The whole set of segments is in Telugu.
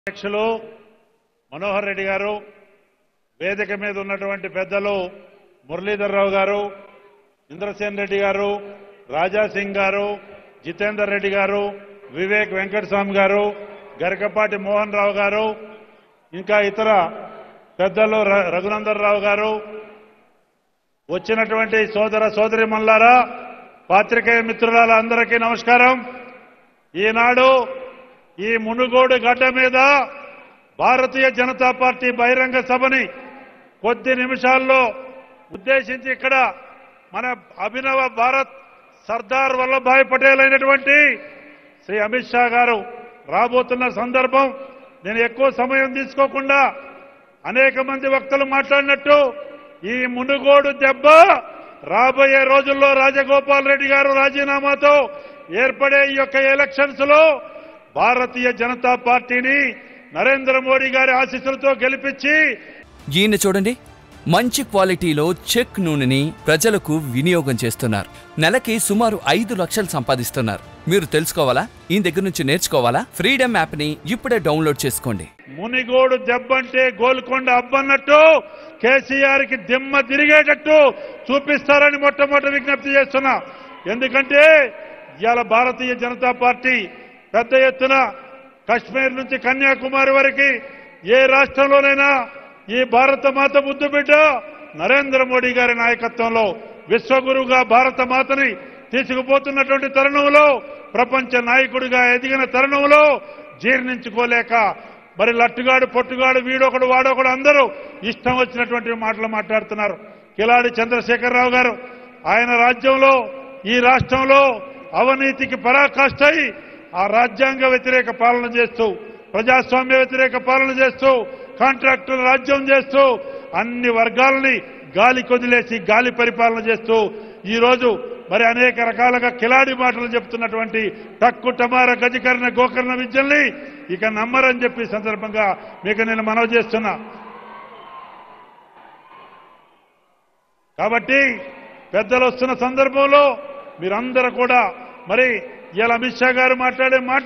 అధ్యక్షులు మనోహర్ రెడ్డి గారు వేదిక మీద ఉన్నటువంటి పెద్దలు మురళీధర్ రావు గారు ఇంద్రసేన్ రెడ్డి గారు రాజా సింగ్ గారు జితేందర్ రెడ్డి గారు వివేక్ వెంకటస్వామి గారు గరికపాటి మోహన్ రావు గారు ఇంకా ఇతర పెద్దలు ర- రఘునందన్ రావు గారు వచ్చినటువంటి సోదర సోదరి మల్లారా పాత్రికేయ మిత్రులారా అందరికీ నమస్కారం ఈనాడు ఈ మునుగోడు గడ్డ మీద భారతీయ జనతా పార్టీ బహిరంగ సభని కొద్ది నిమిషాల్లో ఉద్దేశించి ఇక్కడ మన అభినవ భారత్ సర్దార్ వల్లభాయ్ పటేల్ అయినటువంటి శ్రీ అమిత్ షా గారు రాబోతున్న సందర్భం నేను ఎక్కువ సమయం తీసుకోకుండా అనేక మంది వక్తలు మాట్లాడినట్టు ఈ మునుగోడు దెబ్బ రాబోయే రోజుల్లో రాజగోపాల్ రెడ్డి గారు రాజీనామాతో ఏర్పడే ఈ యొక్క ఎలక్షన్స్ లో భారతీయ జనతా పార్టీని నరేంద్ర మోడీ గారి ఆశీస్సులతో గెలిపించి ఈయన చూడండి మంచి క్వాలిటీలో చెక్ నూనెని ప్రజలకు వినియోగం చేస్తున్నారు నెలకి సుమారు ఐదు లక్షలు సంపాదిస్తున్నారు మీరు తెలుసుకోవాలా ఈయన దగ్గర నుంచి నేర్చుకోవాలా ఫ్రీడమ్ యాప్ని ఇప్పుడే డౌన్లోడ్ చేసుకోండి మునిగోడు దెబ్బంటే గోల్కొండ అబ్బన్నట్టు కేసీఆర్ కి దిమ్మ తిరిగేటట్టు చూపిస్తారని మొట్టమొదటి విజ్ఞప్తి చేస్తున్నా ఎందుకంటే ఇవాళ భారతీయ జనతా పార్టీ పెద్ద ఎత్తున కశ్మీర్ నుంచి కన్యాకుమారి వరకు ఏ రాష్ట్రంలోనైనా ఈ భారత మాత ముద్దు బిడ్డ నరేంద్ర మోడీ గారి నాయకత్వంలో విశ్వగురువుగా భారత మాతని తీసుకుపోతున్నటువంటి తరుణంలో ప్రపంచ నాయకుడిగా ఎదిగిన తరుణంలో జీర్ణించుకోలేక మరి లట్టుగాడు పొట్టుగాడు వీడొకడు వాడొకడు అందరూ ఇష్టం వచ్చినటువంటి మాటలు మాట్లాడుతున్నారు కిలాడి చంద్రశేఖరరావు గారు ఆయన రాజ్యంలో ఈ రాష్ట్రంలో అవినీతికి పరాకాష్ట అయి ఆ రాజ్యాంగ వ్యతిరేక పాలన చేస్తూ ప్రజాస్వామ్య వ్యతిరేక పాలన చేస్తూ కాంట్రాక్టర్ రాజ్యం చేస్తూ అన్ని వర్గాలని గాలి కొదిలేసి గాలి పరిపాలన చేస్తూ ఈ రోజు మరి అనేక రకాలుగా కిలాడి మాటలు చెప్తున్నటువంటి టక్కు టమార గజకర్ణ గోకర్ణ విద్యల్ని ఇక నమ్మరని చెప్పి ఈ సందర్భంగా మీకు నేను మనవి చేస్తున్నా కాబట్టి పెద్దలు వస్తున్న సందర్భంలో మీరందరూ కూడా మరి ఇలా అమిత్ షా గారు మాట్లాడే మాట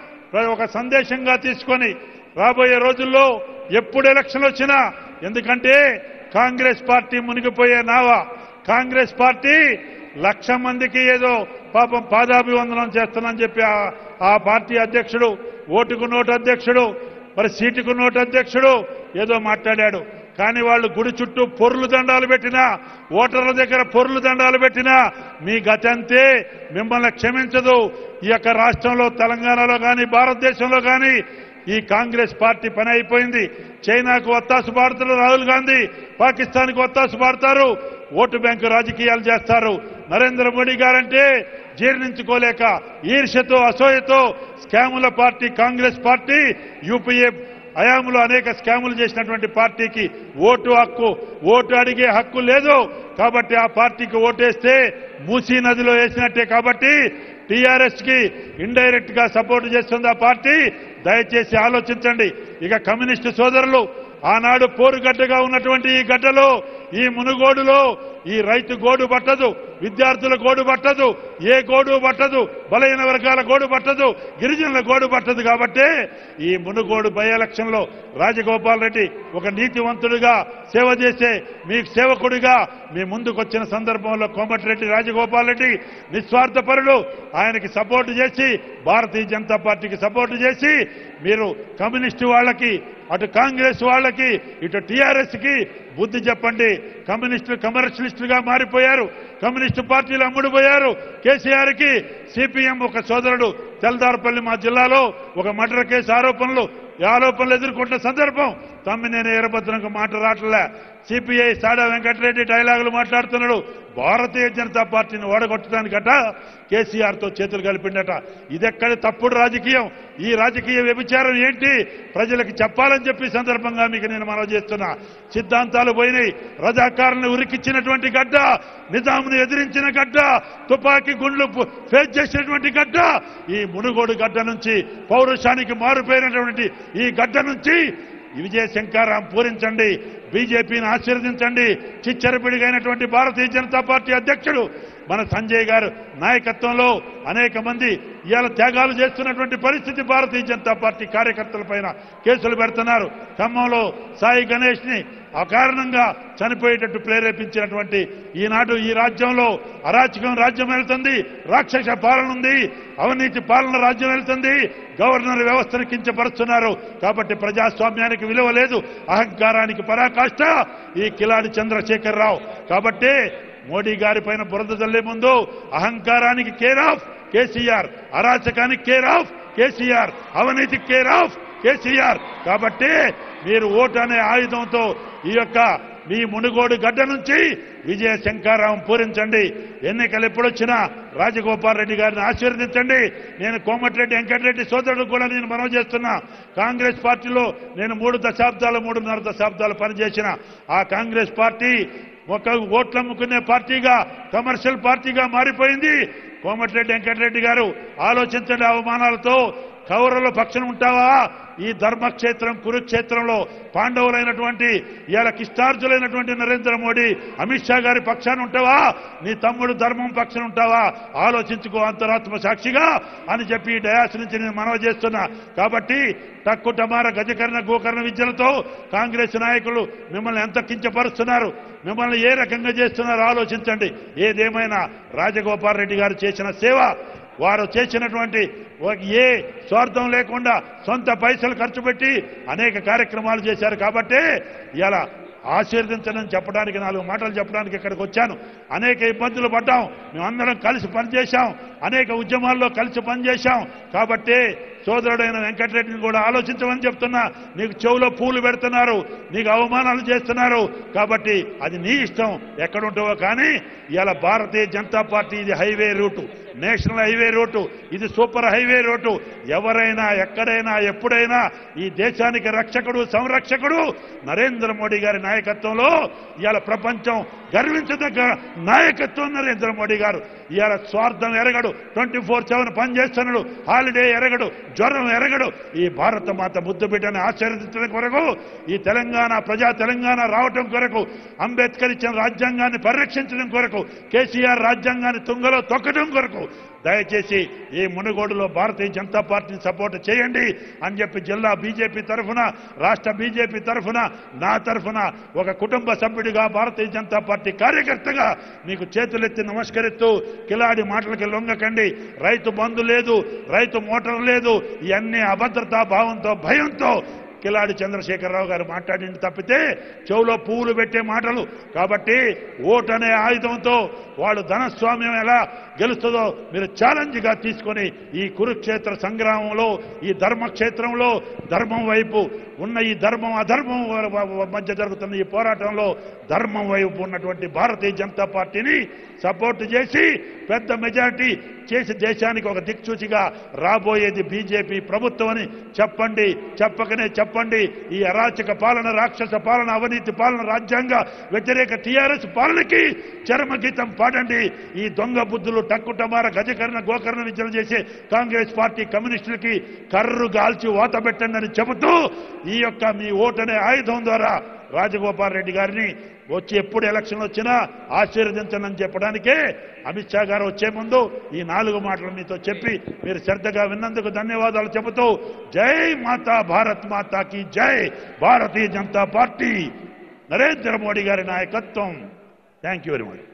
ఒక సందేశంగా తీసుకొని రాబోయే రోజుల్లో ఎప్పుడు ఎలక్షన్ వచ్చినా ఎందుకంటే కాంగ్రెస్ పార్టీ మునిగిపోయే నావ కాంగ్రెస్ పార్టీ లక్ష మందికి ఏదో పాపం పాదాభివందనం చేస్తానని చెప్పి ఆ- ఆ పార్టీ అధ్యక్షుడు ఓటుకు నోటు అధ్యక్షుడు మరి సీటుకు నోటు అధ్యక్షుడు ఏదో మాట్లాడాడు కానీ వాళ్ళు గుడి చుట్టూ పొర్లు దండాలు పెట్టినా ఓటర్ల దగ్గర పొర్లు దండాలు పెట్టినా మీ గతి అంతే మిమ్మల్ని క్షమించదు ఈ యొక్క రాష్ట్రంలో తెలంగాణలో కానీ భారతదేశంలో కానీ ఈ కాంగ్రెస్ పార్టీ పని అయిపోయింది చైనాకు ఒత్తాసు పాడుతారు రాహుల్ గాంధీ పాకిస్తాన్కి ఒత్తాసు పాడతారు ఓటు బ్యాంకు రాజకీయాలు చేస్తారు నరేంద్ర మోడీ గారంటే జీర్ణించుకోలేక ఈర్ష్యతో అసూయతో స్కాముల పార్టీ కాంగ్రెస్ పార్టీ యూపీఏ హయాంలో అనేక స్కాములు చేసినటువంటి పార్టీకి ఓటు హక్కు ఓటు అడిగే హక్కు లేదు కాబట్టి ఆ పార్టీకి ఓటేస్తే మూసీ నదిలో వేసినట్టే కాబట్టి టీఆర్ఎస్ కి ఇండైరెక్ట్ గా సపోర్ట్ చేస్తుంది ఆ పార్టీ దయచేసి ఆలోచించండి ఇక కమ్యూనిస్టు సోదరులు ఆనాడు పోరుగడ్డగా ఉన్నటువంటి ఈ గడ్డలో ఈ మునుగోడులో ఈ రైతు గోడు పట్టదు విద్యార్థుల గోడు పట్టదు ఏ గోడు పట్టదు బలహీన వర్గాల గోడు పట్టదు గిరిజనుల గోడు పట్టదు కాబట్టి ఈ మునుగోడు బై ఎలక్షన్ లో రాజగోపాల్ రెడ్డి ఒక నీతివంతుడిగా సేవ చేసే మీ సేవకుడిగా మీ ముందుకొచ్చిన సందర్భంలో కోమటిరెడ్డి రాజగోపాల్ రెడ్డి నిస్వార్థపరుడు ఆయనకి సపోర్ట్ చేసి భారతీయ జనతా పార్టీకి సపోర్ట్ చేసి మీరు కమ్యూనిస్టు వాళ్ళకి అటు కాంగ్రెస్ వాళ్ళకి ఇటు టీఆర్ఎస్ కి బుద్ధి చెప్పండి కమ్యూనిస్టులు కమర్షియలిస్టులుగా మారిపోయారు కమ్యూనిస్టు పార్టీలు అమ్ముడుపోయారు కేసీఆర్ కి సిపిఎం ఒక సోదరుడు తెల్దారపల్లి మా జిల్లాలో ఒక మర్డర్ కేసు ఆరోపణలు ఈ ఆరోపణలు ఎదుర్కొంటున్న సందర్భం తమ్మినేని వీరభద్రంకు మాట రావట్లే సిపిఐ సాడా వెంకటరెడ్డి డైలాగులు మాట్లాడుతున్నాడు భారతీయ జనతా పార్టీని ఓడగొట్టడానికట కేసీఆర్ తో చేతులు కలిపిండట ఇదెక్కడ తప్పుడు రాజకీయం ఈ రాజకీయ వ్యభిచారం ఏంటి ప్రజలకు చెప్పాలని చెప్పి ఈ సందర్భంగా మీకు నేను మనవి చేస్తున్నా సిద్ధాంతాలు పోయినాయి రజాకారులను ఉరికిచ్చినటువంటి గడ్డ నిజామును ఎదిరించిన గడ్డ తుపాకీ గుండ్లు పు- ఫేస్ చేసినటువంటి గడ్డ ఈ మునుగోడు గడ్డ నుంచి పౌరుషానికి మారుపోయినటువంటి ఈ గడ్డ నుంచి విజయ శంకారాం పూరించండి బీజేపీని ఆశీర్వదించండి చిచ్చరపిడిగైనటువంటి భారతీయ జనతా పార్టీ అధ్యక్షుడు మన సంజయ్ గారు నాయకత్వంలో అనేక మంది ఇవాళ త్యాగాలు చేస్తున్నటువంటి పరిస్థితి భారతీయ జనతా పార్టీ కార్యకర్తల పైన కేసులు పెడుతున్నారు ఖమ్మంలో సాయి గణేష్ ని అకారణంగా చనిపోయేటట్టు ప్రేరేపించినటువంటి ఈనాడు ఈ రాజ్యంలో అరాచకం రాజ్యం వెళ్తుంది రాక్షస పాలన ఉంది అవినీతి పాలన రాజ్యం వెళ్తుంది గవర్నర్ వ్యవస్థను కించపరుస్తున్నారు కాబట్టి ప్రజాస్వామ్యానికి విలువ లేదు అహంకారానికి పరాకాష్ట ఈ కిలాడి చంద్రశేఖరరావు కాబట్టి మోడీ గారి పైన బురద చల్లే ముందు అహంకారానికి కేర్ ఆఫ్ కేసీఆర్ అరాచకానికి కేర్ ఆఫ్ కేసీఆర్ అవినీతికి కేర్ ఆఫ్ కేసీఆర్ కాబట్టి మీరు ఓటు అనే ఆయుధంతో ఈ యొక్క మీ మునుగోడు గడ్డ నుంచి విజయ శంకారావం పూరించండి ఎన్నికలు ఎప్పుడొచ్చినా రాజగోపాల్ రెడ్డి గారిని ఆశీర్వదించండి నేను కోమటిరెడ్డి వెంకటరెడ్డి సోదరుడు కూడా నేను మనవి చేస్తున్నా కాంగ్రెస్ పార్టీలో నేను మూడు దశాబ్దాలు మూడున్నర దశాబ్దాలు పనిచేసిన ఆ కాంగ్రెస్ పార్టీ ఒక ఓట్లు అమ్ముకునే పార్టీగా కమర్షియల్ పార్టీగా మారిపోయింది కోమటిరెడ్డి వెంకటరెడ్డి గారు ఆలోచించండి అవమానాలతో కౌరవుల పక్షం ఉంటావా ఈ ధర్మక్షేత్రం కురుక్షేత్రంలో పాండవులైనటువంటి ఇవాళ కిష్టార్జులైనటువంటి నరేంద్ర మోడీ అమిత్ షా గారి పక్షాన ఉంటావా నీ తమ్ముడు ధర్మం పక్షాన ఉంటావా ఆలోచించుకో అంతరాత్మ సాక్షిగా అని చెప్పి ఈ డయాస్ నుంచి నేను మనవి చేస్తున్నా కాబట్టి టక్కు టమార గజకర్ణ గోకర్ణ విద్యలతో కాంగ్రెస్ నాయకులు మిమ్మల్ని ఎంత కించపరుస్తున్నారు మిమ్మల్ని ఏ రకంగా చేస్తున్నారో ఆలోచించండి ఏదేమైనా రాజగోపాల్ రెడ్డి గారు చేసిన సేవ వారు చేసినటువంటి ఒక ఏ స్వార్థం లేకుండా సొంత పైసలు ఖర్చు పెట్టి అనేక కార్యక్రమాలు చేశారు కాబట్టి ఇలా ఆశీర్వదించడం చెప్పడానికి నాలుగు మాటలు చెప్పడానికి ఇక్కడికి వచ్చాను అనేక ఇబ్బందులు పడ్డాం మేమందరం కలిసి పనిచేశాం అనేక ఉద్యమాల్లో కలిసి పనిచేశాం కాబట్టి సోదరుడైన వెంకటరెడ్డిని కూడా ఆలోచించమని చెప్తున్నా నీకు చెవులో పూలు పెడుతున్నారు నీకు అవమానాలు చేస్తున్నారు కాబట్టి అది నీ ఇష్టం ఎక్కడుంటావో కానీ ఇలా భారతీయ జనతా పార్టీ ఇది highway route national highway route ఇది సూపర్ హైవే రూటు ఎవరైనా ఎక్కడైనా ఎప్పుడైనా ఈ దేశానికి రక్షకుడు సంరక్షకుడు నరేంద్ర మోడీ గారి నాయకత్వంలో ఇవాళ ప్రపంచం గర్వించదగ్గ నాయకత్వం నరేంద్ర మోడీ గారు ఇవాళ స్వార్థం ఎరగడు ట్వంటీ ఫోర్ సెవెన్ పనిచేస్తున్నాడు హాలిడే ఎరగడు జ్వరం ఎరగడు ఈ భారత మాత ముద్దు బిడ్డని ఆశీర్వదించడం కొరకు ఈ తెలంగాణ ప్రజా తెలంగాణ రావటం కొరకు అంబేద్కర్ ఇచ్చిన రాజ్యాంగాన్ని పరిరక్షించడం కొరకు కేసీఆర్ రాజ్యాంగాన్ని తుంగలో తొక్కడం కొరకు దయచేసి ఈ మునుగోడులో భారతీయ జనతా పార్టీని సపోర్ట్ చేయండి అని చెప్పి జిల్లా బీజేపీ తరఫున రాష్ట్ర బీజేపీ తరఫున నా తరఫున ఒక కుటుంబ సభ్యుడిగా భారతీయ జనతా పార్టీ కార్యకర్తగా మీకు చేతులెత్తి నమస్కరిస్తూ కిలాడి మాటలకి లొంగకండి రైతు బంధు లేదు రైతు మోటార్ లేదు ఇవన్నీ అభద్రతా భావంతో భయంతో కిలాడి చంద్రశేఖరరావు గారు మాట్లాడింది తప్పితే చెవులో పువ్వులు పెట్టే మాటలు కాబట్టి ఓటు అనే ఆయుధంతో వాడు ధనస్వామ్యం ఎలా గెలుస్తుందో మీరు ఛాలెంజ్గా తీసుకొని ఈ కురుక్షేత్ర సంగ్రామంలో ఈ ధర్మక్షేత్రంలో ధర్మం వైపు ఉన్న ఈ ధర్మం అధర్మం వ- వ- మధ్య జరుగుతున్న ఈ పోరాటంలో ధర్మం వైపు ఉన్నటువంటి భారతీయ జనతా పార్టీని సపోర్ట్ చేసి పెద్ద మెజారిటీ చేసి దేశానికి ఒక దిక్సూచిగా రాబోయేది బీజేపీ ప్రభుత్వం అని చెప్పండి చెప్పకనే చెప్పండి ఈ అరాచక పాలన రాక్షస పాలన అవినీతి పాలన రాజ్యాంగ వ్యతిరేక టీఆర్ఎస్ పాలనకి చరమగీతం పాడండి ఈ దొంగ బుద్ధులు టక్కుటమార గజకర్ణ గోకర్ణ విద్యలు చేసే కాంగ్రెస్ పార్టీ కమ్యూనిస్టులకి కర్రు గాల్చి ఓత పెట్టండి అని చెబుతూ ఈ యొక్క మీ ఓటనే ఆయుధం ద్వారా రాజగోపాల్ రెడ్డి గారిని వచ్చి ఎప్పుడు ఎలక్షన్ వచ్చినా ఆశీర్వదించనని చెప్పడానికే అమిత్ షా గారు వచ్చే ముందు ఈ నాలుగు మాటలు మీతో చెప్పి మీరు శ్రద్ధగా విన్నందుకు ధన్యవాదాలు చెబుతూ జై మాతా భారత్ మాతాకి జై భారతీయ జనతా పార్టీ నరేంద్ర మోడీ గారి నాయకత్వం థ్యాంక్ యూ వెరీ మచ్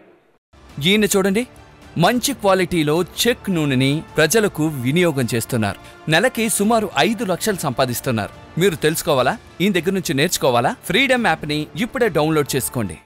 ఈయన చూడండి మంచి క్వాలిటీలో చెక్ నూనెని ప్రజలకు వినియోగం చేస్తున్నారు నెలకి సుమారు ఐదు లక్షలు సంపాదిస్తున్నారు మీరు తెలుసుకోవాలా ఈయన దగ్గర నుంచి నేర్చుకోవాలా ఫ్రీడమ్ యాప్ని ఇప్పుడే డౌన్లోడ్ చేసుకోండి